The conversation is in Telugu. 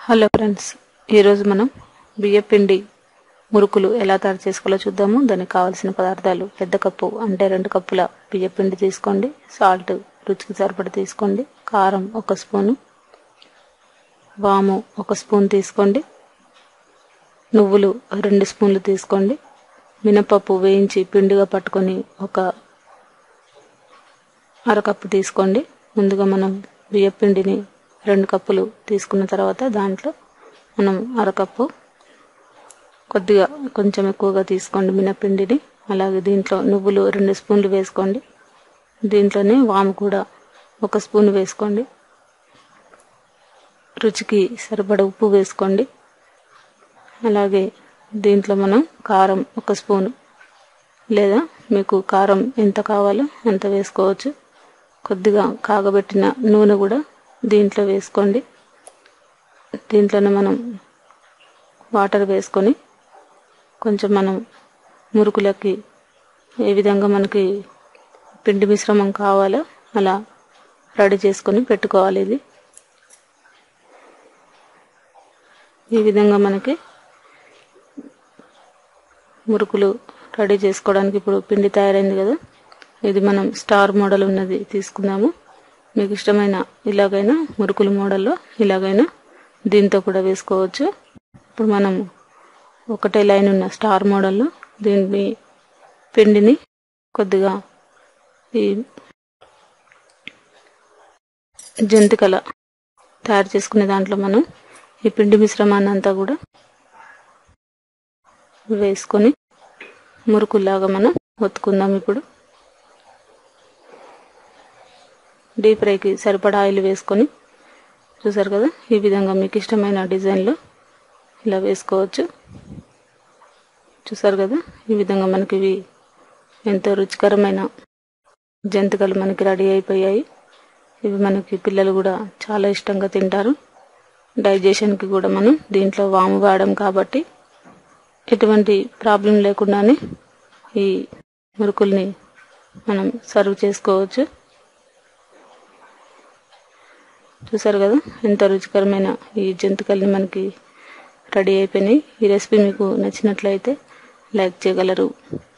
హలో ఫ్రెండ్స్ ఈరోజు మనం బియ్యపిండి మురుకులు ఎలా తయారు చేసుకోవాలో చూద్దాము దానికి కావాల్సిన పదార్థాలు పెద్ద కప్పు అంటే రెండు కప్పుల బియ్యపిండి తీసుకోండి సాల్ట్ రుచికి సరిపడ తీసుకోండి కారం ఒక స్పూను వాము ఒక స్పూన్ తీసుకోండి నువ్వులు రెండు స్పూన్లు తీసుకోండి మినపప్పు వేయించి పిండిగా పట్టుకొని ఒక అరకప్పు తీసుకోండి ముందుగా మనం బియ్యపిండిని రెండు కప్పులు తీసుకున్న తర్వాత దాంట్లో మనం అరకప్పు కొద్దిగా కొంచెం ఎక్కువగా తీసుకోండి మినపిండిని అలాగే దీంట్లో నువ్వులు రెండు స్పూన్లు వేసుకోండి దీంట్లోనే వాము కూడా ఒక స్పూన్ వేసుకోండి రుచికి సరిపడ ఉప్పు వేసుకోండి అలాగే దీంట్లో మనం కారం ఒక స్పూను లేదా మీకు కారం ఎంత కావాలో అంత వేసుకోవచ్చు కొద్దిగా కాగబెట్టిన నూనె కూడా దీంట్లో వేసుకోండి దీంట్లోనే మనం వాటర్ వేసుకొని కొంచెం మనం మురుకులకి ఏ విధంగా మనకి పిండి మిశ్రమం కావాలో అలా రెడీ చేసుకొని పెట్టుకోవాలి ఇది ఈ విధంగా మనకి మురుకులు రెడీ చేసుకోవడానికి ఇప్పుడు పిండి తయారైంది కదా ఇది మనం స్టార్ మోడల్ ఉన్నది తీసుకుందాము మీకు ఇష్టమైన ఇలాగైనా మురుకులు మోడల్లో ఇలాగైనా దీంతో కూడా వేసుకోవచ్చు ఇప్పుడు మనం ఒకటే లైన్ ఉన్న స్టార్ మోడల్లో దీన్ని పిండిని కొద్దిగా ఈ జంతికల తయారు చేసుకునే దాంట్లో మనం ఈ పిండి మిశ్రమాన్ని అంతా కూడా వేసుకొని మురుకులాగా మనం ఒత్తుకుందాం ఇప్పుడు డీప్ ఫ్రైకి సరిపడా ఆయిల్ వేసుకొని చూసారు కదా ఈ విధంగా మీకు ఇష్టమైన డిజైన్లో ఇలా వేసుకోవచ్చు చూసారు కదా ఈ విధంగా మనకి ఇవి ఎంతో రుచికరమైన జంతికలు మనకి రెడీ అయిపోయాయి ఇవి మనకి పిల్లలు కూడా చాలా ఇష్టంగా తింటారు డైజెషన్కి కూడా మనం దీంట్లో వాము వాడడం కాబట్టి ఎటువంటి ప్రాబ్లం లేకుండానే ఈ మురుకుల్ని మనం సర్వ్ చేసుకోవచ్చు చూసారు కదా ఎంత రుచికరమైన ఈ జంతికల్ని మనకి రెడీ అయిపోయినాయి ఈ రెసిపీ మీకు నచ్చినట్లయితే లైక్ చేయగలరు